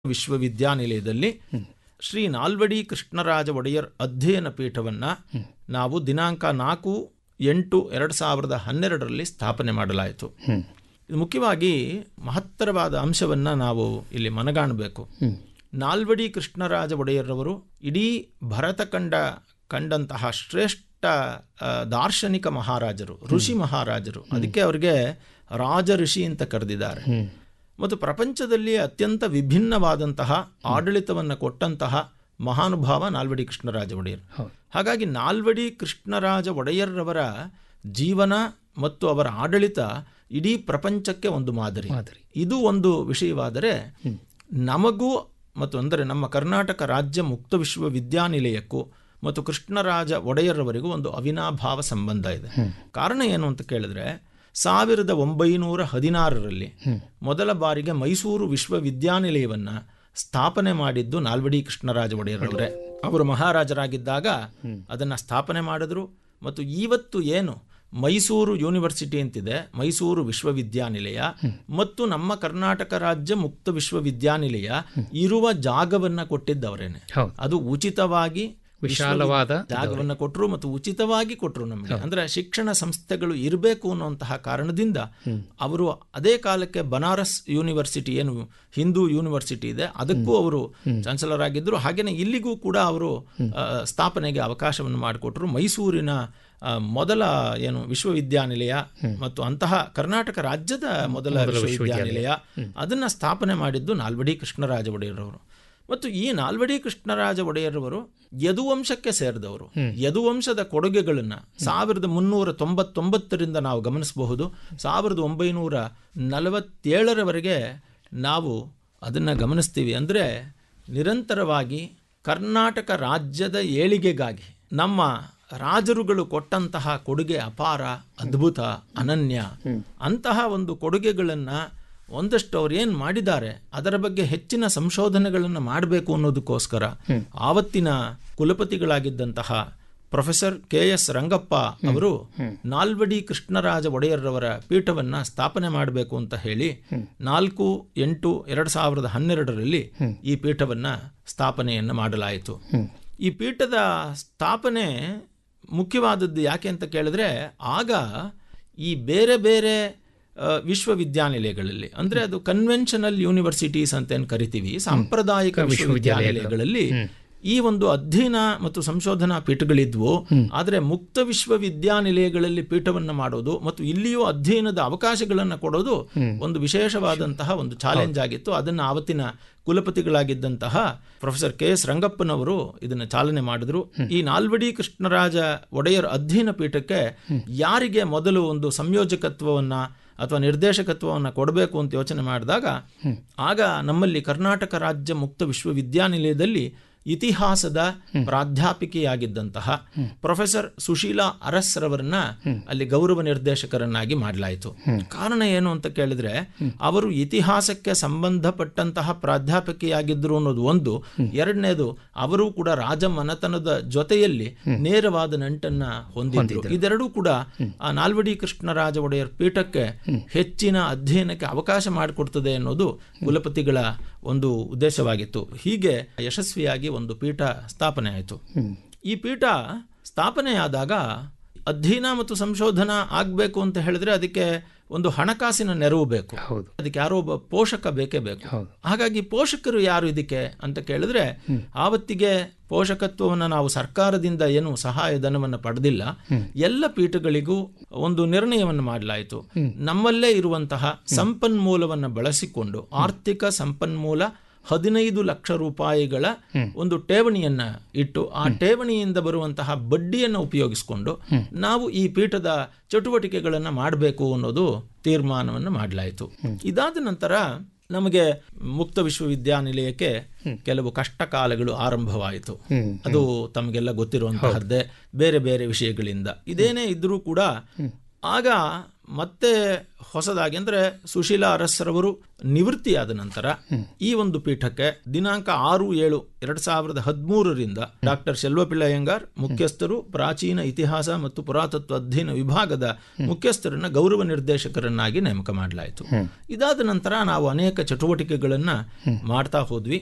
ವಿಶ್ವವಿದ್ಯಾನಿಲಯದಲ್ಲಿ ಶ್ರೀ ನಾಲ್ವಡಿ ಕೃಷ್ಣರಾಜ ಒಡೆಯರ್ ಅಧ್ಯಯನ ಪೀಠವನ್ನು ನಾವು ದಿನಾಂಕ ನಾಲ್ಕು ಎಂಟು ಎರಡು ಸಾವಿರದ ಹನ್ನೆರಡರಲ್ಲಿ ಸ್ಥಾಪನೆ ಮಾಡಲಾಯಿತು ಇದು ಮುಖ್ಯವಾಗಿ ಮಹತ್ತರವಾದ ಅಂಶವನ್ನು ನಾವು ಇಲ್ಲಿ ಮನಗಾಣಬೇಕು ನಾಲ್ವಡಿ ಕೃಷ್ಣರಾಜ ಒಡೆಯರ್ರವರು ಇಡೀ ಭರತಖಂಡ ಕಂಡಂತಹ ಶ್ರೇಷ್ಠ ಆ, ದಾರ್ಶನಿಕ ಮಹಾರಾಜರು ಋಷಿ ಮಹಾರಾಜರು ಅದಕ್ಕೆ ಅವರಿಗೆ ರಾಜ ಋಷಿ ಅಂತ ಕರೆದಿದ್ದಾರೆ ಮತ್ತು ಪ್ರಪಂಚದಲ್ಲಿ ಅತ್ಯಂತ ವಿಭಿನ್ನವಾದಂತಹ ಆಡಳಿತವನ್ನು ಕೊಟ್ಟಂತಹ ಮಹಾನುಭಾವ ನಾಲ್ವಡಿ ಕೃಷ್ಣರಾಜ ಒಡೆಯರ್ ಹಾಗಾಗಿ ನಾಲ್ವಡಿ ಕೃಷ್ಣರಾಜ ಒಡೆಯರ್ರವರ ಜೀವನ ಮತ್ತು ಅವರ ಆಡಳಿತ ಇಡೀ ಪ್ರಪಂಚಕ್ಕೆ ಒಂದು ಮಾದರಿ ಮಾದರಿ. ಇದು ಒಂದು ವಿಷಯವಾದರೆ ನಮಗೂ ಮತ್ತು ಅಂದರೆ ನಮ್ಮ ಕರ್ನಾಟಕ ರಾಜ್ಯ ಮುಕ್ತ ವಿಶ್ವವಿದ್ಯಾನಿಲಯಕ್ಕೂ ಮತ್ತು ಕೃಷ್ಣರಾಜ ಒಡೆಯರ್ರವರಿಗೂ ಒಂದು ಅವಿನಾಭಾವ ಸಂಬಂಧ ಇದೆ ಕಾರಣ ಏನು ಅಂತ ಕೇಳಿದ್ರೆ ಸಾವಿರದ ಒಂಬೈನೂರ ಹದಿನಾರರಲ್ಲಿ ಮೊದಲ ಬಾರಿಗೆ ಮೈಸೂರು ವಿಶ್ವವಿದ್ಯಾನಿಲಯವನ್ನು ಸ್ಥಾಪನೆ ಮಾಡಿದ್ದು ನಾಲ್ವಡಿ ಕೃಷ್ಣರಾಜ ಒಡೆಯರ್ರವರೇ ಅವರು ಮಹಾರಾಜರಾಗಿದ್ದಾಗ ಅದನ್ನು ಸ್ಥಾಪನೆ ಮಾಡಿದ್ರು ಮತ್ತು ಇವತ್ತು ಏನು ಮೈಸೂರು ಯೂನಿವರ್ಸಿಟಿ ಅಂತಿದೆ ಮೈಸೂರು ವಿಶ್ವವಿದ್ಯಾನಿಲಯ ಮತ್ತು ನಮ್ಮ ಕರ್ನಾಟಕ ರಾಜ್ಯ ಮುಕ್ತ ವಿಶ್ವವಿದ್ಯಾನಿಲಯ ಇರುವ ಜಾಗವನ್ನು ಕೊಟ್ಟಿದ್ದವರೇನೆ ಹೌದು ಅದು ಉಚಿತವಾಗಿ ವಿಶಾಲವಾದ ಜಾಗವನ್ನು ಕೊಟ್ಟರು ಮತ್ತು ಉಚಿತವಾಗಿ ಕೊಟ್ಟರು ನಮಗೆ ಅಂದ್ರೆ ಶಿಕ್ಷಣ ಸಂಸ್ಥೆಗಳು ಇರಬೇಕು ಅನ್ನುವಂತಹ ಕಾರಣದಿಂದ ಅವರು ಅದೇ ಕಾಲಕ್ಕೆ ಬನಾರಸ್ ಯೂನಿವರ್ಸಿಟಿ ಏನು ಹಿಂದೂ ಯೂನಿವರ್ಸಿಟಿ ಇದೆ ಅದಕ್ಕೂ ಅವರು ಚಾನ್ಸಲರ್ ಆಗಿದ್ದರು ಹಾಗೇನೆ ಇಲ್ಲಿಗೂ ಕೂಡ ಅವರು ಆ, ಸ್ಥಾಪನೆಗೆ ಅವಕಾಶವನ್ನು ಮಾಡಿಕೊಟ್ರು ಮೈಸೂರಿನ ಆ, ಮೊದಲ ಏನು ವಿಶ್ವವಿದ್ಯಾನಿಲಯ ಮತ್ತು ಅಂತಹ ಕರ್ನಾಟಕ ರಾಜ್ಯದ ಮೊದಲ ವಿಶ್ವವಿದ್ಯಾನಿಲಯ ಅದನ್ನ ಸ್ಥಾಪನೆ ಮಾಡಿದ್ದು ನಾಲ್ವಡಿ ಕೃಷ್ಣರಾಜ ಒಡೆಯರವರು ಮತ್ತು ಈ ನಾಲ್ವಡಿ ಕೃಷ್ಣರಾಜ ಒಡೆಯರವರು ಯದುವಂಶಕ್ಕೆ ಸೇರಿದವರು ಯದುವಂಶದ ಕೊಡುಗೆಗಳನ್ನು ಸಾವಿರದ ಮುನ್ನೂರ ತೊಂಬತ್ತೊಂಬತ್ತರಿಂದ ನಾವು ಗಮನಿಸಬಹುದು ಸಾವಿರದ ಒಂಬೈನೂರ ನಲವತ್ತೇಳರವರೆಗೆ ನಾವು ಅದನ್ನು ಗಮನಿಸ್ತೀವಿ ಅಂದರೆ ನಿರಂತರವಾಗಿ ಕರ್ನಾಟಕ ರಾಜ್ಯದ ಏಳಿಗೆಗಾಗಿ ನಮ್ಮ ರಾಜರುಗಳು ಕೊಟ್ಟಂತಹ ಕೊಡುಗೆ ಅಪಾರ ಅದ್ಭುತ ಅನನ್ಯ ಅಂತಹ ಒಂದು ಕೊಡುಗೆಗಳನ್ನು ಒಂದಷ್ಟು ಅವ್ರು ಏನು ಮಾಡಿದ್ದಾರೆ ಅದರ ಬಗ್ಗೆ ಹೆಚ್ಚಿನ ಸಂಶೋಧನೆಗಳನ್ನು ಮಾಡಬೇಕು ಅನ್ನೋದಕ್ಕೋಸ್ಕರ ಆವತ್ತಿನ ಕುಲಪತಿಗಳಾಗಿದ್ದಂತಹ ಪ್ರೊಫೆಸರ್ ಕೆ ಎಸ್ ರಂಗಪ್ಪ ಅವರು ನಾಲ್ವಡಿ ಕೃಷ್ಣರಾಜ ಒಡೆಯರ್ರವರ ಪೀಠವನ್ನು ಸ್ಥಾಪನೆ ಮಾಡಬೇಕು ಅಂತ ಹೇಳಿ ನಾಲ್ಕು ಎಂಟು ಎರಡು ಸಾವಿರದ ಹನ್ನೆರಡರಲ್ಲಿ ಈ ಪೀಠವನ್ನು ಸ್ಥಾಪನೆಯನ್ನು ಮಾಡಲಾಯಿತು ಈ ಪೀಠದ ಸ್ಥಾಪನೆ ಮುಖ್ಯವಾದದ್ದು ಯಾಕೆ ಅಂತ ಕೇಳಿದ್ರೆ ಆಗ ಈ ಬೇರೆ ಬೇರೆ ಆ, ವಿಶ್ವವಿದ್ಯಾನಿಲಯಗಳಲ್ಲಿ ಅಂದ್ರೆ ಅದು ಕನ್ವೆನ್ಷನಲ್ ಯೂನಿವರ್ಸಿಟೀಸ್ ಅಂತ ಏನು ಕರಿತೀವಿ ಸಾಂಪ್ರದಾಯಿಕ ವಿಶ್ವವಿದ್ಯಾನಿಲಯಗಳಲ್ಲಿ ಈ ಒಂದು ಅಧ್ಯಯನ ಮತ್ತು ಸಂಶೋಧನಾ ಪೀಠಗಳಿದ್ವು ಆದರೆ ಮುಕ್ತ ವಿಶ್ವವಿದ್ಯಾನಿಲಯಗಳಲ್ಲಿ ಪೀಠವನ್ನು ಮಾಡೋದು ಮತ್ತು ಇಲ್ಲಿಯೂ ಅಧ್ಯಯನದ ಅವಕಾಶಗಳನ್ನು ಕೊಡೋದು ಒಂದು ವಿಶೇಷವಾದಂತಹ ಒಂದು ಚಾಲೆಂಜ್ ಆಗಿತ್ತು ಅದನ್ನು ಆವತ್ತಿನ ಕುಲಪತಿಗಳಾಗಿದ್ದಂತಹ ಪ್ರೊಫೆಸರ್ ಕೆ ಎಸ್ ರಂಗಪ್ಪನವರು ಇದನ್ನು ಚಾಲನೆ ಮಾಡಿದ್ರು ಈ ನಾಲ್ವಡಿ ಕೃಷ್ಣರಾಜ ಒಡೆಯರ್ ಅಧ್ಯಯನ ಪೀಠಕ್ಕೆ ಯಾರಿಗೆ ಮೊದಲು ಒಂದು ಸಂಯೋಜಕತ್ವವನ್ನ ಅಥವಾ ನಿರ್ದೇಶಕತ್ವವನ್ನು ಕೊಡಬೇಕು ಅಂತ ಯೋಚನೆ ಮಾಡಿದಾಗ ಆಗ ನಮ್ಮಲ್ಲಿ ಕರ್ನಾಟಕ ರಾಜ್ಯ ಮುಕ್ತ ವಿಶ್ವವಿದ್ಯಾನಿಲಯದಲ್ಲಿ ಇತಿಹಾಸದ ಪ್ರಾಧ್ಯಾಪಿಕೆಯಾಗಿದ್ದಂತಹ ಪ್ರೊಫೆಸರ್ ಸುಶೀಲಾ ಅರಸ್ರವರನ್ನ ಅಲ್ಲಿ ಗೌರವ ನಿರ್ದೇಶಕರನ್ನಾಗಿ ಮಾಡಲಾಯಿತು ಕಾರಣ ಏನು ಅಂತ ಕೇಳಿದ್ರೆ ಅವರು ಇತಿಹಾಸಕ್ಕೆ ಸಂಬಂಧಪಟ್ಟಂತಹ ಪ್ರಾಧ್ಯಾಪಕಿಯಾಗಿದ್ದರು ಅನ್ನೋದು ಒಂದು ಎರಡನೇದು ಅವರು ಕೂಡ ರಾಜ ಮನೆತನದ ಜೊತೆಯಲ್ಲಿ ನೇರವಾದ ನಂಟನ್ನ ಹೊಂದಿದ್ರು ಇದೆರಡೂ ಕೂಡ ಆ ನಾಲ್ವಡಿ ಕೃಷ್ಣರಾಜ ಒಡೆಯರ್ ಪೀಠಕ್ಕೆ ಹೆಚ್ಚಿನ ಅಧ್ಯಯನಕ್ಕೆ ಅವಕಾಶ ಮಾಡಿಕೊಡ್ತದೆ ಅನ್ನೋದು ಕುಲಪತಿಗಳ ಒಂದು ಉದ್ದೇಶವಾಗಿತ್ತು ಹೀಗೆ ಯಶಸ್ವಿಯಾಗಿ ಒಂದು ಪೀಠ ಸ್ಥಾಪನೆ ಆಯಿತು ಈ ಪೀಠ ಸ್ಥಾಪನೆಯಾದಾಗ ಅಧ್ಯಯನ ಮತ್ತು ಸಂಶೋಧನಾ ಆಗಬೇಕು ಅಂತ ಹೇಳಿದ್ರೆ ಅದಕ್ಕೆ ಒಂದು ಹಣಕಾಸಿನ ನೆರವು ಬೇಕು ಹೌದು ಅದಕ್ಕೆ ಯಾರೋ ಒಬ್ಬ ಪೋಷಕ ಬೇಕೇ ಬೇಕು ಹೌದು. ಹಾಗಾಗಿ ಪೋಷಕರು ಯಾರು ಇದಕ್ಕೆ ಅಂತ ಕೇಳಿದ್ರೆ ಆವತ್ತಿಗೆ ಪೋಷಕತ್ವವನ್ನು ನಾವು ಸರ್ಕಾರದಿಂದ ಏನು ಸಹಾಯಧನವನ್ನು ಪಡೆದಿಲ್ಲ ಎಲ್ಲ ಪೀಠಗಳಿಗೂ ಒಂದು ನಿರ್ಣಯವನ್ನು ಮಾಡಲಾಯಿತು ನಮ್ಮಲ್ಲೇ ಇರುವಂತಹ ಸಂಪನ್ಮೂಲವನ್ನು ಬಳಸಿಕೊಂಡು ಆರ್ಥಿಕ ಸಂಪನ್ಮೂಲ ಹದಿನೈದು ಲಕ್ಷ ರೂಪಾಯಿಗಳ ಒಂದು ಠೇವಣಿಯನ್ನ ಇಟ್ಟು ಆ ಠೇವಣಿಯಿಂದ ಬರುವಂತಹ ಬಡ್ಡಿಯನ್ನು ಉಪಯೋಗಿಸಿಕೊಂಡು ನಾವು ಈ ಪೀಠದ ಚಟುವಟಿಕೆಗಳನ್ನು ಮಾಡಬೇಕು ಅನ್ನೋದು ತೀರ್ಮಾನವನ್ನು ಮಾಡಲಾಯಿತು ಇದಾದ ನಂತರ ನಮಗೆ ಮುಕ್ತ ವಿಶ್ವವಿದ್ಯಾನಿಲಯಕ್ಕೆ ಕೆಲವು ಕಷ್ಟ ಕಾಲಗಳು ಆರಂಭವಾಯಿತು ಅದು ತಮಗೆಲ್ಲ ಗೊತ್ತಿರುವಂತಹದ್ದೇ ಬೇರೆ ಬೇರೆ ವಿಷಯಗಳಿಂದ ಇದೇನೇ ಇದ್ರೂ ಕೂಡ ಆಗ ಮತ್ತೆ ಹೊಸದಾಗಿ ಅಂದರೆ ಸುಶೀಲಾ ಅರಸ್ರವರು ನಿವೃತ್ತಿಯಾದ ನಂತರ ಈ ಒಂದು ಪೀಠಕ್ಕೆ ದಿನಾಂಕ ಆರು ಏಳು ಎರಡು ಸಾವಿರದ ಹದಿಮೂರರಿಂದ ಡಾಕ್ಟರ್ ಶೆಲ್ವಪಿಳ್ಳಯ್ಯಂಗಾರ್ ಮುಖ್ಯಸ್ಥರು ಪ್ರಾಚೀನ ಇತಿಹಾಸ ಮತ್ತು ಪುರಾತತ್ವ ಅಧ್ಯಯನ ವಿಭಾಗದ ಮುಖ್ಯಸ್ಥರನ್ನ ಗೌರವ ನಿರ್ದೇಶಕರನ್ನಾಗಿ ನೇಮಕ ಮಾಡಲಾಯಿತು ಇದಾದ ನಂತರ ನಾವು ಅನೇಕ ಚಟುವಟಿಕೆಗಳನ್ನ ಮಾಡ್ತಾ ಹೋದ್ವಿ